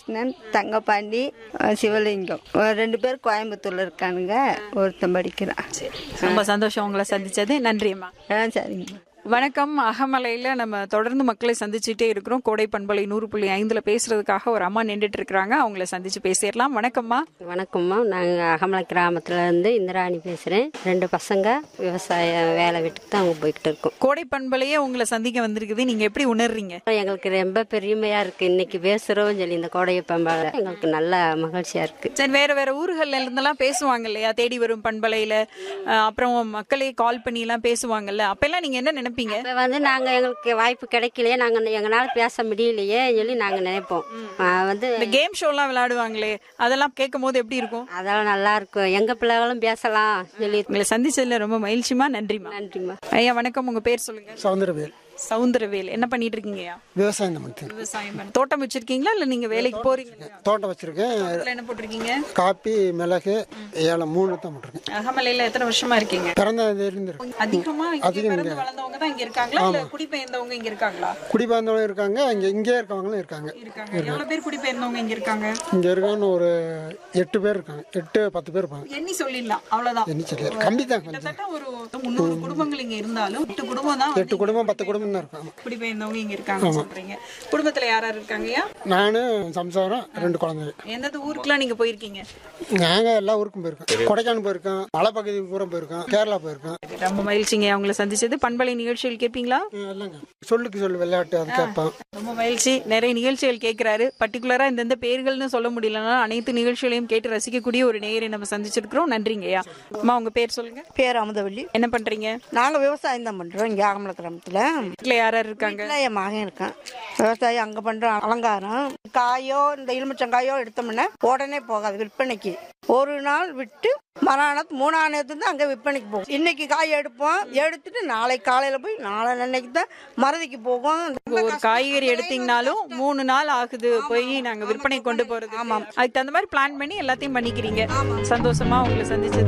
ராதாகிருஷ்ணன் தங்கப்பாண்டி அஹ் சிவலிங்கம் ஒரு ரெண்டு பேர் கோயம்புத்தூர்ல இருக்கானுங்க ஒருத்தன் படிக்கிறான் ரொம்ப சந்தோஷம் உங்களை சந்திச்சது நன்றிம்மா ஆ சரிங்க வணக்கம் அகமலையில நம்ம தொடர்ந்து மக்களை சந்திச்சுட்டே இருக்கிறோம் கோடை பண்பலை நூறு புள்ளி ஐந்துல பேசுறதுக்காக ஒரு அம்மா நின்றுட்டு இருக்கிறாங்க அவங்கள சந்திச்சு பேசிடலாம் வணக்கம்மா வணக்கம்மா நாங்கள் அகமலை கிராமத்துல இருந்து இந்திராணி பேசுகிறேன் ரெண்டு பசங்க விவசாய வேலை வீட்டுக்கு தான் அவங்க போய்கிட்டு இருக்கோம் கோடை பண்பலையே உங்களை சந்திக்க வந்திருக்குது நீங்க எப்படி உணர்றீங்க எங்களுக்கு ரொம்ப பெருமையாக இருக்குது இன்னைக்கு பேசுகிறோம் சொல்லி இந்த கோடைய பம்பால எங்களுக்கு நல்ல மகிழ்ச்சியாக இருக்குது சரி வேற வேற ஊர்கள்ல இருந்தெல்லாம் பேசுவாங்க இல்லையா தேடி வரும் பண்பலையில அஹ், அப்புறம் மக்களே கால் பண்ணி எல்லாம் பேசுவாங்கல்ல அப்பெல்லாம் நீங்க என்ன நினைப்பீங்க இப்போ வந்து நாங்கள் எங்களுக்கு வாய்ப்பு கிடைக்கலையே நாங்கள் எங்களால் பேச முடியலையே சொல்லி நாங்கள் நினைப்போம் ஆ, வந்து இந்த கேம் ஷோலாம் விளையாடுவாங்களே அதெல்லாம் கேட்கும் போது எப்படி இருக்கும் அதெல்லாம் நல்லா இருக்கும் எங்கள் பிள்ளைகளும் பேசலாம் சொல்லி உங்களை சந்திச்சதுல ரொம்ப மகிழ்ச்சிமா நன்றிமா நன்றிம்மா ஐயா வணக்கம் உங்க பேர் சொல்லுங்க சவுந்தரவேல் சவுந்தரவேல் என்ன பண்ணிட்டு இருக்கீங்கய்யா விவசாயம் தான் பண்ணுறேன் விவசாயம் பண்ண- தோட்டம் வச்சிருக்கீங்களா இல்ல நீங்க வேலைக்கு போறீங்க தோட்டம் வச்சுருக்கேன் தோட்டத்துல என்ன போட்டிருக்கீங்க காப்பி மிளகு ஏலம் மூணு தான் போட்டிருக்கேன் அகமலையில எத்தனை வருஷமா இருக்கீங்க பிறந்த இருந்திருக்கு அதிகமா இங்க பிறந்து வளர்ந்தவங்க தான் இங்க இருக்காங்களா இல்ல குடிபெயர்ந்தவங்க இங்க இருக்காங்களா குடிபெயர்ந்தவங்க இருக்காங்க இங்கே இங்கே இருக்கவங்களும் இருக்காங்க இருக்காங்க எவ்வளவு பேர் குடிபெயர்ந்தவங்க இங்க இருக்காங்க இங்கே இருக்கான்னு ஒரு எட்டு பேர் இருக்காங்க எட்டு பத்து பேர் இருப்பாங்க எண்ணி சொல்லிடலாம் அவ்வளவுதான் என்ன சொல்லி கம்மி தான் கொஞ்சம் கிட்டத்தட்ட ஒரு முந்நூறு குடும்பங்கள் இங்க இருந்தாலும் எட்டு குடும்பம் தான் எட்டு குடும்பம் பத்து குடும்பம் தான் இருக்காங்க குடிபெயர்ந்தவங்க இங்க இருக்காங்க சொல்றீங்க குடும்பத்துல யார் யார் இருக்காங்கய்யா நானும் சம்சாரம் ரெண்டு குழந்தைங்க எந்தெந்த ஊருக்குலாம் நீங்க போயிருக்கீங்க நாங்கள் எல்லா ஊருக்கும் போயிருக்கோம் கொடைக்கானல் போயிருக்கோம் மலைப்பகுதி பூரா போயிருக்கோம் கேரளா போயிருக்கோம் ரொம்ப மகிழ்ச்சிங்க அவங்கள சந்திச்சது பண்பலை நிகழ்ச்சிகள் கேட்பீங்களா இல்லைங்க சொல்லுக்கு சொல்லு விளையாட்டு அது கேட்பேன் ரொம்ப மகிழ்ச்சி நிறைய நிகழ்ச்சிகள் கேட்கிறாரு பர்டிகுலரா இந்தந்த பேர்கள்னு சொல்ல முடியலன்னா அனைத்து நிகழ்ச்சிகளையும் கேட்டு ரசிக்கக்கூடிய ஒரு நேயரை நம்ம சந்திச்சிருக்கிறோம் நன்றிங்கய்யா அம்மா உங்க பேர் சொல்லுங்க பேர் அமுதவள்ளி என்ன பண்றீங்க நாங்க விவசாயம் தான் பண்றோம் இங்க ஆகமல கிராமத்துல வீட்டுல யார் யார் இருக்காங்க வீட்டுல என் மகன் இருக்கான் விவசாயம் அங்க பண்றோம் அலங்காரம் காயோ இந்த எலுமிச்சங்காயோ எடுத்தோம்னா உடனே போகாது விற்பனைக்கு ஒரு நாள் விட்டு மறுநாள் மூணாம் நேரத்து தான் அங்க விற்பனைக்கு போகும் இன்னைக்கு காய் எடுப்போம் எடுத்துட்டு நாளை காலையில போய் நாளை அன்னைக்கு தான் மறதிக்கு போகும் ஒரு காய்கறி எடுத்தீங்கனாலும் மூணு நாள் ஆகுது போய் நாங்க விற்பனை கொண்டு போறது ஆமாம் அதுக்கு தகுந்த மாதிரி பிளான் பண்ணி எல்லாத்தையும் பண்ணிக்கிறீங்க சந்தோஷமா உங்களை சந்திச்சது